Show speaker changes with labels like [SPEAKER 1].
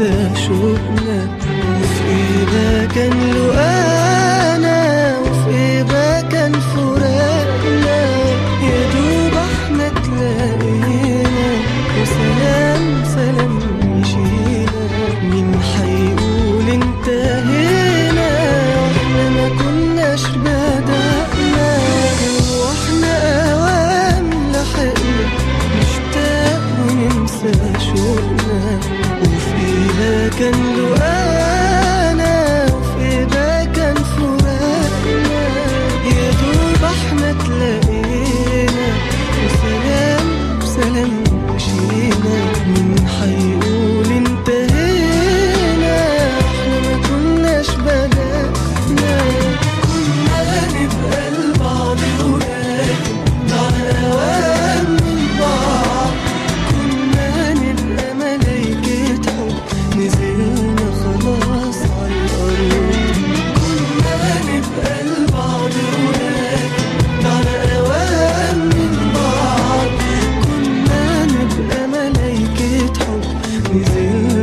[SPEAKER 1] ننسى شوقنا وفي ايه ده كان له انا وفي ايه ده كان فراقنا يا دوب احنا تلاقينا وسلام سلام مشينا مين حيقول انتهينا واحنا ما كناش بدأنا واحنا اوام لحقنا نشتاق وننسى شوقنا وفيها كان له انا وفيها كان فراقنا يا دوب احنا تلاقينا وسلام سلام مشينا مين حيقول انتهينا احنا ما كناش بدأنا كنا نبقى لبعض ولكن ضعنا اوام من بعض كنا نبقى ملايكة حب نزلنا خلاص على الأرض كنا نبقى لبعض ولكن ضعنا أوام من بعض كنا نبقى ملايكة حب نزلنا